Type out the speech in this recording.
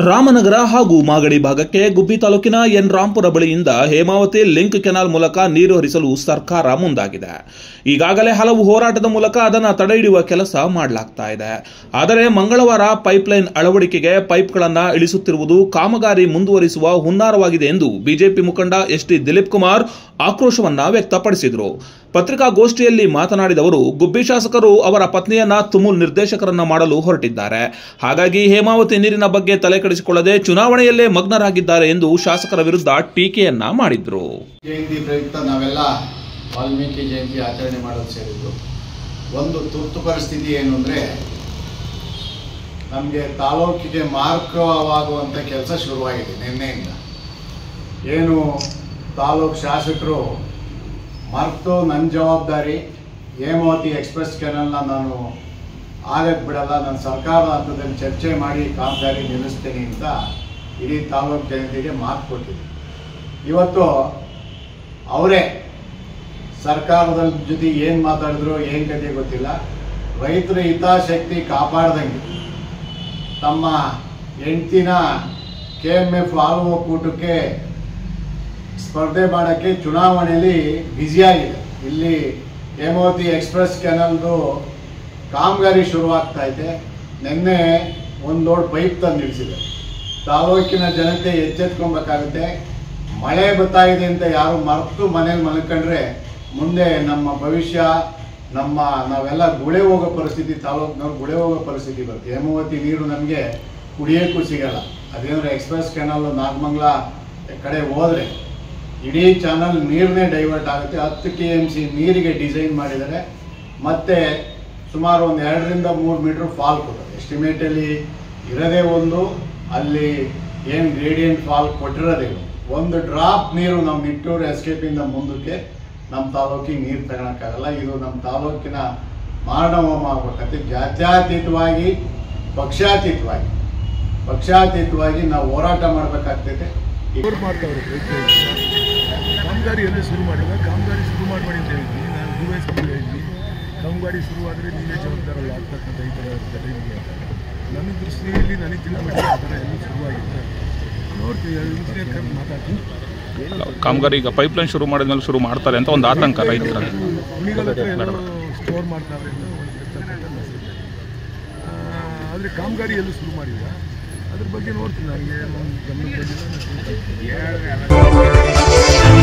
ರಾಮನಗರ ಹಾಗೂ ಮಾಗಡಿ ಭಾಗಕ್ಕೆ ಗುಬ್ಬಿ ತಾಲೂಕಿನ ಎನ್ ರಾಂಪುರ ಬಳಿಯಿಂದ ಹೇಮಾವತಿ ಲಿಂಕ್ ಕೆನಾಲ್ ಮೂಲಕ ನೀರು ಹರಿಸಲು ಸರ್ಕಾರ ಮುಂದಾಗಿದೆ ಈಗಾಗಲೇ ಹಲವು ಹೋರಾಟದ ಮೂಲಕ ಅದನ್ನು ತಡೆಹಿಡಿಯುವ ಕೆಲಸ ಮಾಡಲಾಗ್ತಾ ಇದೆ ಆದರೆ ಮಂಗಳವಾರ ಪೈಪ್ಲೈನ್ ಅಳವಡಿಕೆಗೆ ಪೈಪ್ಗಳನ್ನು ಇಳಿಸುತ್ತಿರುವುದು ಕಾಮಗಾರಿ ಮುಂದುವರಿಸುವ ಹುನ್ನಾರವಾಗಿದೆ ಎಂದು ಬಿಜೆಪಿ ಮುಖಂಡ ಎಸ್ ಟಿ ದಿಲೀಪ್ ಕುಮಾರ್ ಆಕ್ರೋಶವನ್ನ ವ್ಯಕ್ತಪಡಿಸಿದರು ಪತ್ರಿಕಾಗೋಷ್ಠಿಯಲ್ಲಿ ಮಾತನಾಡಿದವರು ಗುಬ್ಬಿ ಶಾಸಕರು ಅವರ ಪತ್ನಿಯನ್ನ ತುಮುಲ್ ನಿರ್ದೇಶಕರನ್ನ ಮಾಡಲು ಹೊರಟಿದ್ದಾರೆ ಹಾಗಾಗಿ ಹೇಮಾವತಿ ನೀರಿನ ಬಗ್ಗೆ ತಲೆ ಕೆಡಿಸಿಕೊಳ್ಳದೆ ಚುನಾವಣೆಯಲ್ಲೇ ಮಗ್ನರಾಗಿದ್ದಾರೆ ಎಂದು ಶಾಸಕರ ವಿರುದ್ಧ ಟೀಕೆಯನ್ನ ಮಾಡಿದ್ರು ಜಯಂತಿ ಪ್ರಯುಕ್ತ ನಾವೆಲ್ಲ ವಾಲ್ಮೀಕಿ ಜಯಂತಿ ಆಚರಣೆ ಮಾಡೋದು ಸೇರಿದ್ದು ಒಂದು ತುರ್ತು ಪರಿಸ್ಥಿತಿ ಏನು ಅಂದರೆ ನಮಗೆ ತಾಲೂಕಿಗೆ ಮಾರ್ಗವಾಗುವಂಥ ಕೆಲಸ ಶುರುವಾಗಿದೆ ನಿನ್ನೆಯಿಂದ ಏನು ತಾಲೂಕು ಶಾಸಕರು ಮರೆತು ನನ್ನ ಜವಾಬ್ದಾರಿ ಹೇಮಾವತಿ ಎಕ್ಸ್ಪ್ರೆಸ್ ಕೆನಲ್ನ ನಾನು ಆಗಕ್ಕೆ ಬಿಡಲ್ಲ ನಾನು ಸರ್ಕಾರದ ಹಂತದಲ್ಲಿ ಚರ್ಚೆ ಮಾಡಿ ಕಾಮಗಾರಿ ನಿಲ್ಲಿಸ್ತೀನಿ ಅಂತ ಇಡೀ ತಾಲೂಕು ಜನತೆಗೆ ಮಾತು ಕೊಟ್ಟಿದ್ದೀನಿ ಇವತ್ತು ಅವರೇ ಸರ್ಕಾರದ ಜೊತೆ ಏನು ಮಾತಾಡಿದ್ರು ಏನು ಕತೆ ಗೊತ್ತಿಲ್ಲ ರೈತರ ಹಿತಾಸಕ್ತಿ ಕಾಪಾಡ್ದಂಗೆ ತಮ್ಮ ಹೆಂಡ್ತಿನ ಕೆ ಎಮ್ ಎಫ್ ಹಾಲು ಒಕ್ಕೂಟಕ್ಕೆ ಸ್ಪರ್ಧೆ ಮಾಡೋಕ್ಕೆ ಚುನಾವಣೆಯಲ್ಲಿ ಬ್ಯುಸಿಯಾಗಿದೆ ಇಲ್ಲಿ ಹೇಮಾವತಿ ಎಕ್ಸ್ಪ್ರೆಸ್ ಕೆನಲ್ದು ಕಾಮಗಾರಿ ಶುರುವಾಗ್ತಾ ಇದೆ ನಿನ್ನೆ ಒಂದು ಲೋಡ್ ಪೈಪ್ ತಂದು ನಿಲ್ಲಿಸಿದೆ ತಾಲೂಕಿನ ಜನತೆ ಎಚ್ಚೆತ್ಕೊಬೇಕಾಗುತ್ತೆ ಮಳೆ ಬರ್ತಾ ಇದೆ ಅಂತ ಯಾರು ಮರೆತು ಮನೇಲಿ ಮಲ್ಕೊಂಡ್ರೆ ಮುಂದೆ ನಮ್ಮ ಭವಿಷ್ಯ ನಮ್ಮ ನಾವೆಲ್ಲ ಗುಳೆ ಹೋಗೋ ಪರಿಸ್ಥಿತಿ ತಾಲೂಕಿನವ್ರು ಗುಳೆ ಹೋಗೋ ಪರಿಸ್ಥಿತಿ ಬರುತ್ತೆ ಹೇಮಾವತಿ ನೀರು ನಮಗೆ ಕುಡಿಯೋಕ್ಕೂ ಸಿಗಲ್ಲ ಅದೇನಾದ್ರೆ ಎಕ್ಸ್ಪ್ರೆಸ್ ಕೆನಲ್ ನಾಗಮಂಗಲ ಕಡೆ ಹೋದರೆ ಇಡೀ ಚಾನಲ್ ನೀರನ್ನೇ ಡೈವರ್ಟ್ ಆಗುತ್ತೆ ಹತ್ತು ಕೆ ಎಮ್ ಸಿ ನೀರಿಗೆ ಡಿಸೈನ್ ಮಾಡಿದ್ದಾರೆ ಮತ್ತು ಸುಮಾರು ಒಂದು ಎರಡರಿಂದ ಮೂರು ಮೀಟ್ರ್ ಫಾಲ್ ಕೊಟ್ಟರು ಎಸ್ಟಿಮೇಟಲ್ಲಿ ಇರೋದೇ ಒಂದು ಅಲ್ಲಿ ಏನು ಗ್ರೇಡಿಯಂಟ್ ಫಾಲ್ ಕೊಟ್ಟಿರೋದೇ ಒಂದು. ಒಂದು ಡ್ರಾಪ್ ನೀರು ನಮ್ಮ ನಿಟ್ಟೂರು ಎಸ್ಕೇಪಿಂದ ಮುಂದಕ್ಕೆ ನಮ್ಮ ತಾಲೂಕಿಗೆ ನೀರು ತಗೊಳಕ್ಕಾಗಲ್ಲ ಇದು ನಮ್ಮ ತಾಲೂಕಿನ ಮಾರಣಹೋಮ ಆಗ್ಬೇಕಂತೆ ಜಾತ್ಯತೀತವಾಗಿ ಪಕ್ಷಾತೀತವಾಗಿ ಪಕ್ಷಾತೀತವಾಗಿ ನಾವು ಹೋರಾಟ ಮಾಡಬೇಕಾಗ್ತೈತೆ ಈಗ ಶುರು ಮಾಡ್ತಾವ್ರೆ ಕಾಮಗಾರಿ ಎಲ್ಲ ಶುರು ಮಾಡಿಲ್ಲ ಕಾಮಗಾರಿ ಶುರು ಮಾಡಬೇಡಿ ಅಂತ ಹೇಳಿದ್ವಿ ನಾನು ಡಿ ವೈ ಹೇಳಿದ್ವಿ ಕಾಮಗಾರಿ ಶುರುವಾದರೆ ನೀವೇ ಜವಾಬ್ದಾರಲ್ಲ ಆಗ್ತಕ್ಕಂಥ ಈ ಥರ ಟೈಮಿಗೆ ನನ್ನ ದೃಷ್ಟಿಯಲ್ಲಿ ನನಗೆ ತಿಳಿದ್ಬಿಟ್ಟು ಆ ಥರ ಎಲ್ಲ ಶುರುವಾಗಿದೆ ನೋಡ್ತೀವಿ ಇಂಜಿನಿಯರ್ ಕರೆದು ಮಾತಾಡ್ತೀನಿ ಕಾಮಗಾರಿ ಈಗ ಪೈಪ್ಲೈನ್ ಶುರು ಮಾಡಿದ್ಮೇಲೆ ಶುರು ಮಾಡ್ತಾರೆ ಅಂತ ಒಂದು ಆತಂಕ ರೈತರಲ್ಲಿ ಹುಲಿಗಳ ಹತ್ರ ಎಲ್ಲೋ ಸ್ಟೋರ್ ಮಾಡ್ತಾರೆ ಅಂತ ಒಂದು ಇರ್ತಕ್ಕಂಥ ಮೆಸೇಜ್ ಆದರೆ ಕಾಮಗಾರಿ ಎಲ್ಲೂ ಶುರು ಮಾಡಿಲ್ಲ ಅದ್ರ ಬಗ್ಗೆ ನೋಡ್ತೀನಿ ನನಗೆ ನನ್ನ ಗಮನಕ್ಕೆ ಬಂದಿಲ್ಲ ನಾನು ತಿಳ್ಕೊಳ್ತೀನಿ.